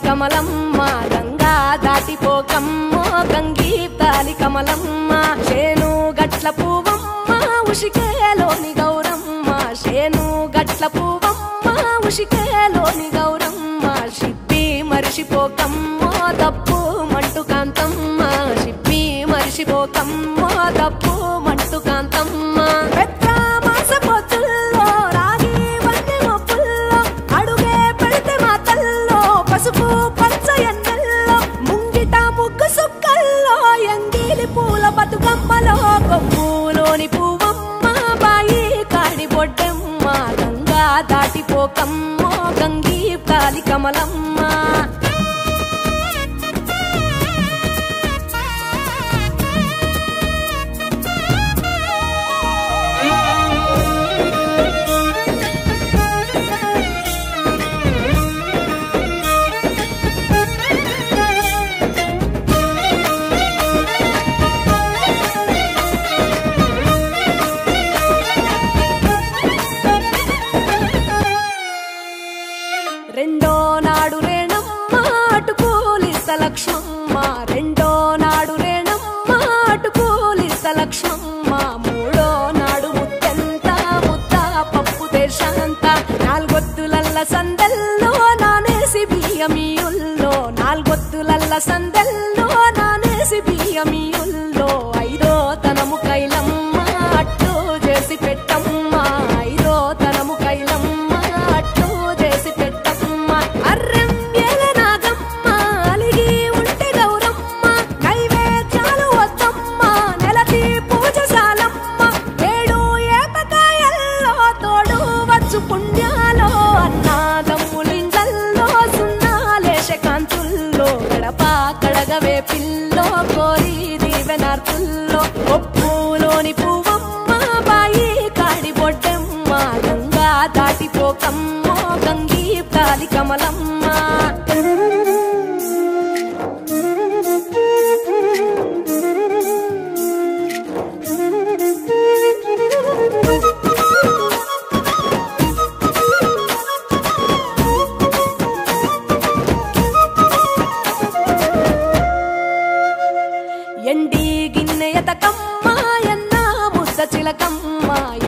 కమలమ్మ గంగా దాటిపోకమ్మో గంగీ తాలి కమలమ్మ శేను గట్ల పువ్వమ్మ ఉషికేలోని గౌరమ్మ శేను గట్ల పువ్వమ్మ ఉషికేలోని గౌరమ్మ షిప్పి మరిషిపోకమ్మో దప్పు మంటు కాంతమ్మ షిప్పి మరిషిపోకమ్మో దప్పు మంటు కాంతమ్మ పెద్ద మాస పొత్తుల్లో రాగి వన్నె మొప్పుల్లో అడుగే పెడితే మా తల్లో పసుపు పచ్చ ఎన్నెల్లో ముంగిట ముగ్గు సుక్కల్లో ఎంగిలి పూల బతుకమ్మలో కొమ్ములోని పువ్వమ్మ బాయి కాడి బొడ్డమ్మ గంగా దాటిపోకమ్మో గంగీ తాలి కమలమ్మ రెండో నాడు రేణమ్మ అటుకూలిస్త లక్ష్మమ్మ రెండో నాడు రేణమ్మ అటుకూలిస్త లక్ష్మమ్మ మూడో నాడు ముత్తెంత ముద్ద పప్పు దేశంత నాలుగొత్తులల్ల సందెల్లో నానేసి బియ్యమియుల్లో నాలుగొత్తులల్ల సందెల్లో నానేసి బియ్యమియుల్లో ఐదో తనము కైలమ్మ అట్టు చేసి పెట్టమ్మ ఐదో తనము కైలమ్మ అట్టు చేసి పెట్టమ్మ అర్రం ఏల నాగమ్మ అలిగి ఉంటే గౌరమ్మ నైవేద్యాలు వద్దమ్మ నెలతి పూజశాలమ్మ ఏడు ఏపకాయల్లో తోడు వచ్చు పుణ్యాలో అన్నాదమ్ములింగల్లో సున్నాలేశ కాంతుల్లో గడప కడగవే పిల్లో కోరి దీవెనార్తుల్లో ఒప్పులోని పువ్వమ్మ బాయి కాడి బొడ్డమ్మ గంగా దాటిపోకమ్మో గంగీ తాలి కమలమ్మ ఎండి గిన్నె ఎతకమ్మ ఎన్న ముద్ద చిలకమ్మ